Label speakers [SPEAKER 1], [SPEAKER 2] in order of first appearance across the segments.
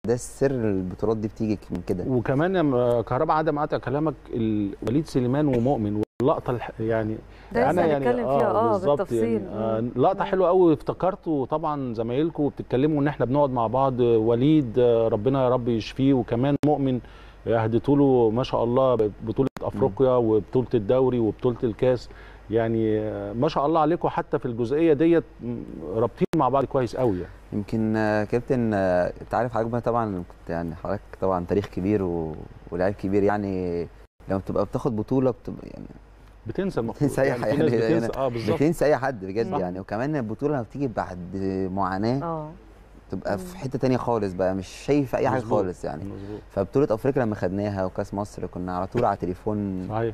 [SPEAKER 1] ده السر البطولات دي بتيجي من كده
[SPEAKER 2] وكمان يا كهربا عدم قطع كلامك ال- وليد سليمان ومؤمن واللقطه الح- يعني
[SPEAKER 3] ده لسه هنتكلم فيها اه
[SPEAKER 2] بالظبط
[SPEAKER 3] بالتفصيل
[SPEAKER 2] يعني آه
[SPEAKER 3] مم.
[SPEAKER 2] لقطه
[SPEAKER 3] مم.
[SPEAKER 2] حلوه قوي افتكرته طبعا زمايلكم بتتكلموا ان احنا بنقعد مع بعض وليد آه، ربنا يا رب يشفيه وكمان مؤمن اهديتوا له ما شاء الله بطوله افريقيا وبطوله الدوري وبطوله الكاس يعني آه، ما شاء الله عليكم حتى في الجزئيه ديت م، رابطين مع بعض كويس قوي يعني
[SPEAKER 1] يمكن آه، كابتن آه، انت عارف حضرتك بقى طبعا كنت يعني حضرتك طبعا تاريخ كبير و... ولاعب كبير يعني لما بتبقى بتاخد بطوله بتبقى يعني
[SPEAKER 2] بتنسى المفروض
[SPEAKER 1] بتنسى اي
[SPEAKER 2] يعني
[SPEAKER 1] حاجه
[SPEAKER 2] في ناس
[SPEAKER 1] يعني
[SPEAKER 2] بتنسى اه بالظبط
[SPEAKER 1] بتنسى اي حد بجد
[SPEAKER 2] صح.
[SPEAKER 1] يعني وكمان البطوله لما بتيجي بعد معاناه
[SPEAKER 3] اه
[SPEAKER 1] تبقى
[SPEAKER 3] مم.
[SPEAKER 1] في حته تانية خالص بقى مش شايف اي حاجه
[SPEAKER 2] مظبوط.
[SPEAKER 1] خالص يعني
[SPEAKER 2] مظبوط
[SPEAKER 1] فبطوله افريقيا لما خدناها وكاس مصر كنا على طول على تليفون
[SPEAKER 2] صحيح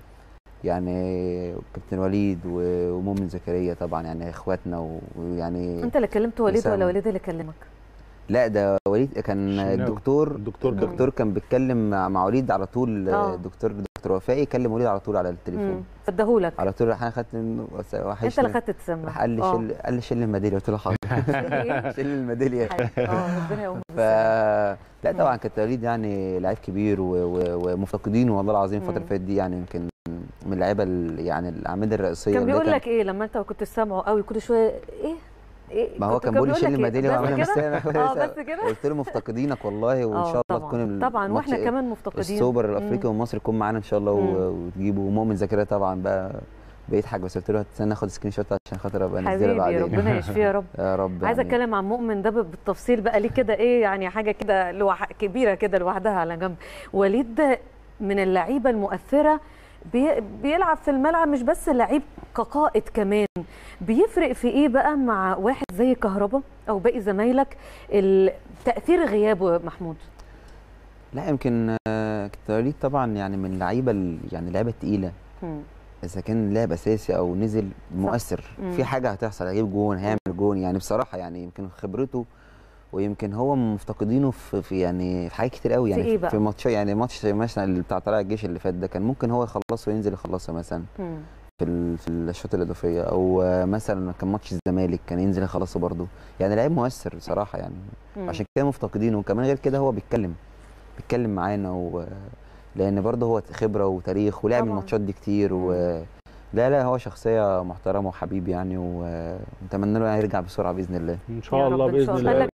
[SPEAKER 1] يعني كابتن وليد و- ومؤمن زكريا طبعا يعني اخواتنا و- ويعني
[SPEAKER 3] انت اللي كلمت وليد
[SPEAKER 1] وسام.
[SPEAKER 3] ولا وليد اللي كلمك؟
[SPEAKER 1] لا ده وليد كان
[SPEAKER 2] الشناوي.
[SPEAKER 1] الدكتور
[SPEAKER 2] الدكتور كان-
[SPEAKER 1] الدكتور كان بيتكلم مع مع وليد على طول
[SPEAKER 3] آه.
[SPEAKER 1] الدكتور دكتور وفائي كلم وليد على طول على
[SPEAKER 3] مم.
[SPEAKER 1] التليفون
[SPEAKER 3] فدهولك
[SPEAKER 1] على طول راح انا خدت منه وس-
[SPEAKER 3] انت
[SPEAKER 1] وحشني
[SPEAKER 3] اللي خدت تسمع
[SPEAKER 1] راح قال لي
[SPEAKER 3] آه.
[SPEAKER 1] شيل قال لي شيل الميداليه قلت له حاضر
[SPEAKER 3] إيه؟
[SPEAKER 1] شيل الميداليه
[SPEAKER 3] اه ربنا يقوم
[SPEAKER 1] ف لا طبعا كابتن وليد يعني لعيب كبير و... و... ومفتقدينه والله العظيم الفتره
[SPEAKER 3] مم.
[SPEAKER 1] اللي فاتت دي يعني يمكن من اللعيبه ال- يعني الاعمده الرئيسيه
[SPEAKER 3] كان
[SPEAKER 1] اللي
[SPEAKER 3] بيقول لك ايه لما انت كنت سامعه قوي كل شويه ايه ايه
[SPEAKER 1] ما هو
[SPEAKER 3] كنت-
[SPEAKER 1] كان بيقول لي شيل
[SPEAKER 3] لك إيه؟
[SPEAKER 1] الميداليه
[SPEAKER 3] بس
[SPEAKER 1] واعملها مش
[SPEAKER 3] كده؟
[SPEAKER 1] سامع
[SPEAKER 3] اه بس كده
[SPEAKER 1] قلت له مفتقدينك والله وان
[SPEAKER 3] آه،
[SPEAKER 1] شاء الله
[SPEAKER 3] طبعاً.
[SPEAKER 1] تكون
[SPEAKER 3] طبعا
[SPEAKER 1] الماتش
[SPEAKER 3] واحنا
[SPEAKER 1] إيه؟
[SPEAKER 3] كمان مفتقدين
[SPEAKER 1] السوبر
[SPEAKER 3] مم.
[SPEAKER 1] الافريقي ومصر يكون معانا ان شاء الله
[SPEAKER 3] مم.
[SPEAKER 1] و- وتجيبوا مؤمن زكريا طبعا بقى بيضحك بس قلت له استنى اخد سكرين شوت عشان خاطر ابقى انزلها
[SPEAKER 3] حبيبي
[SPEAKER 1] بعدين
[SPEAKER 3] ربنا يشفيه يا رب
[SPEAKER 1] يا رب
[SPEAKER 3] عايزه
[SPEAKER 1] يعني.
[SPEAKER 3] اتكلم عن مؤمن ده بالتفصيل بقى ليه كده ايه يعني حاجه كده لوح... كبيره كده لوحدها على جنب وليد ده من اللعيبه المؤثره بي... بيلعب في الملعب مش بس لعيب كقائد كمان بيفرق في ايه بقى مع واحد زي كهربا او باقي زمايلك ال- تاثير غيابه يا محمود
[SPEAKER 1] لا يمكن آه، كابتن وليد طبعا يعني من اللعيبه ال- يعني اللعيبه التقيله
[SPEAKER 3] مم.
[SPEAKER 1] اذا كان لاعب اساسي او نزل مؤثر
[SPEAKER 3] مم.
[SPEAKER 1] في حاجه هتحصل هيجيب جون هيعمل جون يعني بصراحه يعني يمكن خبرته ويمكن هو مفتقدينه في, في يعني في حاجات كتير قوي
[SPEAKER 3] في
[SPEAKER 1] يعني
[SPEAKER 3] إيه بقى؟
[SPEAKER 1] في ماتش يعني ماتش زي مثلا اللي بتاع طلائع الجيش اللي فات ده كان ممكن هو يخلصه وينزل يخلصه مثلا
[SPEAKER 3] مم.
[SPEAKER 1] في ال- في الشوط الاضافيه او آه، مثلا كان ماتش الزمالك كان ينزل يخلصه برده يعني لعيب مؤثر بصراحه يعني
[SPEAKER 3] مم.
[SPEAKER 1] عشان كده مفتقدينه وكمان غير كده هو بيتكلم بيتكلم معانا و لان برضه هو خبره وتاريخ ولعب
[SPEAKER 3] طبعاً.
[SPEAKER 1] الماتشات دي كتير و لا لا هو شخصيه محترمه وحبيب يعني ونتمنى له يعني يرجع بسرعه باذن الله
[SPEAKER 2] ان
[SPEAKER 3] يا
[SPEAKER 2] شاء
[SPEAKER 3] رب
[SPEAKER 2] الله
[SPEAKER 3] إن شاء
[SPEAKER 2] باذن
[SPEAKER 3] الله.
[SPEAKER 2] الله